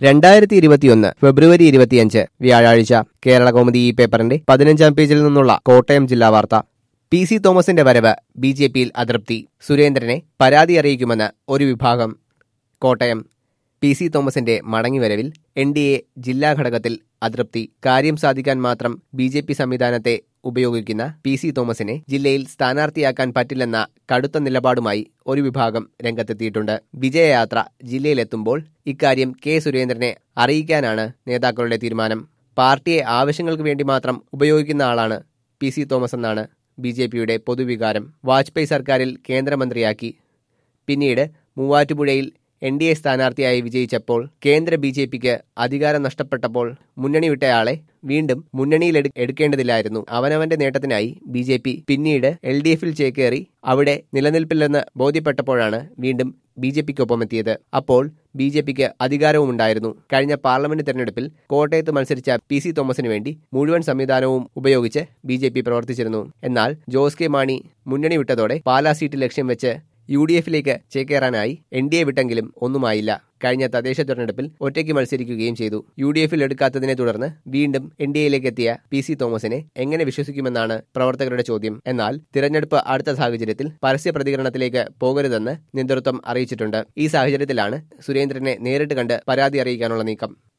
രണ്ടായിരത്തി ഇരുപത്തിയൊന്ന് ഫെബ്രുവരി ഇരുപത്തിയഞ്ച് വ്യാഴാഴ്ച കേരള കോമഡി ഈ പേപ്പറിന്റെ പതിനഞ്ചാം പേജിൽ നിന്നുള്ള കോട്ടയം ജില്ലാ വാർത്ത പി സി തോമസിന്റെ വരവ് ബി ജെ പിയിൽ അതൃപ്തി സുരേന്ദ്രനെ പരാതി അറിയിക്കുമെന്ന് ഒരു വിഭാഗം കോട്ടയം പി സി തോമസിന്റെ മടങ്ങിവരവിൽ എൻ ഡി എ ജില്ലാ ഘടകത്തിൽ അതൃപ്തി കാര്യം സാധിക്കാൻ മാത്രം ബി ജെ പി സംവിധാനത്തെ ഉപയോഗിക്കുന്ന പി സി തോമസിനെ ജില്ലയിൽ സ്ഥാനാർത്ഥിയാക്കാൻ പറ്റില്ലെന്ന കടുത്ത നിലപാടുമായി ഒരു വിഭാഗം രംഗത്തെത്തിയിട്ടുണ്ട് വിജയയാത്ര ജില്ലയിലെത്തുമ്പോൾ ഇക്കാര്യം കെ സുരേന്ദ്രനെ അറിയിക്കാനാണ് നേതാക്കളുടെ തീരുമാനം പാർട്ടിയെ ആവശ്യങ്ങൾക്ക് വേണ്ടി മാത്രം ഉപയോഗിക്കുന്ന ആളാണ് പി സി തോമസ് എന്നാണ് ബി ജെ പിയുടെ പൊതുവികാരം വാജ്പേയി സർക്കാരിൽ കേന്ദ്രമന്ത്രിയാക്കി പിന്നീട് മൂവാറ്റുപുഴയിൽ എൻ ഡി എ സ്ഥാനാർത്ഥിയായി വിജയിച്ചപ്പോൾ കേന്ദ്ര ബി ജെ പിക്ക് അധികാരം നഷ്ടപ്പെട്ടപ്പോൾ മുന്നണി വിട്ടയാളെ വീണ്ടും മുന്നണിയിൽ എടു- എടുക്കേണ്ടതില്ലായിരുന്നു അവനവന്റെ നേട്ടത്തിനായി ബി ജെ പി പിന്നീട് എൽ ഡി എഫിൽ ചേക്കേറി അവിടെ നിലനിൽപ്പില്ലെന്ന് ബോധ്യപ്പെട്ടപ്പോഴാണ് വീണ്ടും ബി ജെ പിക്കൊപ്പമെത്തിയത് അപ്പോൾ ബി ജെ പിക്ക് അധികാരവും ഉണ്ടായിരുന്നു കഴിഞ്ഞ പാർലമെന്റ് തെരഞ്ഞെടുപ്പിൽ കോട്ടയത്ത് മത്സരിച്ച പി സി തോമസിന് വേണ്ടി മുഴുവൻ സംവിധാനവും ഉപയോഗിച്ച് ബി ജെ പി പ്രവർത്തിച്ചിരുന്നു എന്നാൽ ജോസ് കെ മാണി മുന്നണി വിട്ടതോടെ പാലാ സീറ്റ് ലക്ഷ്യം വെച്ച് യു ഡി എഫിലേക്ക് ചേക്കേറാനായി എൻ ഡി എ വിട്ടെങ്കിലും ഒന്നുമായില്ല കഴിഞ്ഞ തദ്ദേശ തെരഞ്ഞെടുപ്പിൽ ഒറ്റയ്ക്ക് മത്സരിക്കുകയും ചെയ്തു യു ഡി എഫിൽ എടുക്കാത്തതിനെ തുടർന്ന് വീണ്ടും എൻ ഡി എയിലേക്ക് എത്തിയ പി സി തോമസിനെ എങ്ങനെ വിശ്വസിക്കുമെന്നാണ് പ്രവർത്തകരുടെ ചോദ്യം എന്നാൽ തിരഞ്ഞെടുപ്പ് അടുത്ത സാഹചര്യത്തിൽ പരസ്യ പ്രതികരണത്തിലേക്ക് പോകരുതെന്ന് നേതൃത്വം അറിയിച്ചിട്ടുണ്ട് ഈ സാഹചര്യത്തിലാണ് സുരേന്ദ്രനെ നേരിട്ട് കണ്ട് പരാതി അറിയിക്കാനുള്ള നീക്കം